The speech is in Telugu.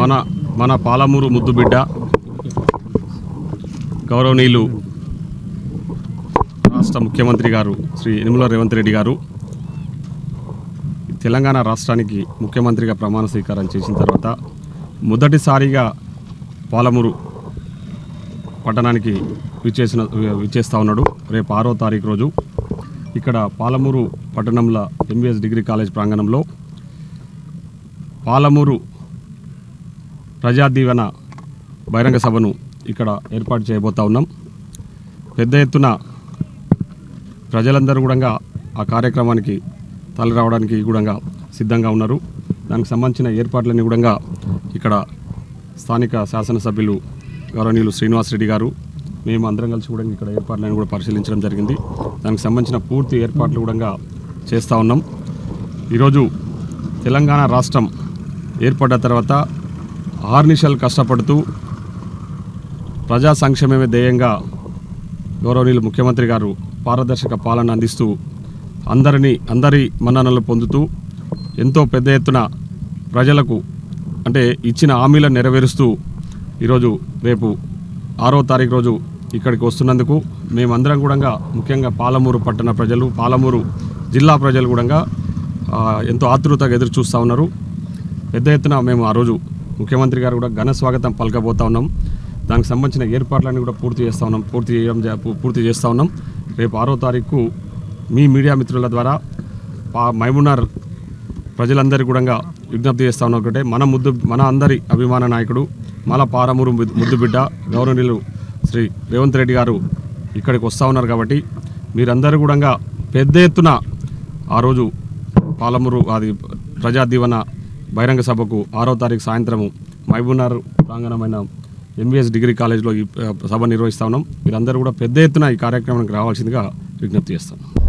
మన మన పాలమూరు ముద్దుబిడ్డ గౌరవనీయులు రాష్ట్ర ముఖ్యమంత్రి గారు శ్రీ యనుమల రేవంత్ రెడ్డి గారు తెలంగాణ రాష్ట్రానికి ముఖ్యమంత్రిగా ప్రమాణ స్వీకారం చేసిన తర్వాత మొదటిసారిగా పాలమూరు పట్టణానికి విచ్చేసిన విచ్చేస్తూ ఉన్నాడు రేపు ఆరో తారీఖు రోజు ఇక్కడ పాలమూరు పట్టణంలో ఎంబీఎస్ డిగ్రీ కాలేజ్ ప్రాంగణంలో పాలమూరు ప్రజా దీవెన బహిరంగ సభను ఇక్కడ ఏర్పాటు చేయబోతా ఉన్నాం పెద్ద ఎత్తున ప్రజలందరూ కూడా ఆ కార్యక్రమానికి తరలి రావడానికి కూడా సిద్ధంగా ఉన్నారు దానికి సంబంధించిన ఏర్పాట్లన్నీ కూడా ఇక్కడ స్థానిక శాసనసభ్యులు గౌరవనీయులు శ్రీనివాస్ రెడ్డి గారు మేము అందరం కలిసి కూడా ఇక్కడ ఏర్పాట్లను కూడా పరిశీలించడం జరిగింది దానికి సంబంధించిన పూర్తి ఏర్పాట్లు కూడా చేస్తూ ఉన్నాం ఈరోజు తెలంగాణ రాష్ట్రం ఏర్పడ్డ తర్వాత ఆర్నిషల్ కష్టపడుతూ ప్రజా సంక్షేమమే ధ్యేయంగా గౌరవనీయులు ముఖ్యమంత్రి గారు పారదర్శక పాలన అందిస్తూ అందరినీ అందరి మన్ననలు పొందుతూ ఎంతో పెద్ద ఎత్తున ప్రజలకు అంటే ఇచ్చిన హామీలను నెరవేరుస్తూ ఈరోజు రేపు ఆరో తారీఖు రోజు ఇక్కడికి వస్తున్నందుకు మేమందరం కూడా ముఖ్యంగా పాలమూరు పట్టణ ప్రజలు పాలమూరు జిల్లా ప్రజలు కూడా ఆ, ఎంతో ఆతృతగా ఎదురు చూస్తూ ఉన్నారు పెద్ద ఎత్తున మేము ఆ రోజు ముఖ్యమంత్రి గారు కూడా ఘన స్వాగతం పలకబోతా ఉన్నాం దానికి సంబంధించిన ఏర్పాట్లన్నీ కూడా పూర్తి చేస్తూ ఉన్నాం పూర్తి చేయడం జ- పూ- పూర్తి చేస్తూ ఉన్నాం రేపు ఆరో తారీఖు మీ మీడియా మిత్రుల ద్వారా పా మైమునార్ ప్రజలందరికీ కూడా విజ్ఞప్తి చేస్తా ఉన్నా ఒకటే మన ముద్దు మన అందరి అభిమాన నాయకుడు మల పారమూరు ముద్దు- ముద్దు బిడ్డ గౌరవనీయులు శ్రీ రేవంత్ రెడ్డి గారు ఇక్కడికి వస్తూ ఉన్నారు కాబట్టి మీరందరూ కూడా పెద్ద ఎత్తున ఆ రోజు పాలమూరు అది ప్రజా దీవెన బహిరంగ సభకు ఆరో తారీఖు సాయంత్రము మహబూబ్నగర్ ప్రాంగణమైన ఎంబీఎస్ డిగ్రీ కాలేజ్లో ఈ ఆ, సభ నిర్వహిస్తా ఉన్నాం మీరందరూ కూడా పెద్ద ఎత్తున ఈ కార్యక్రమానికి రావాల్సిందిగా విజ్ఞప్తి చేస్తాం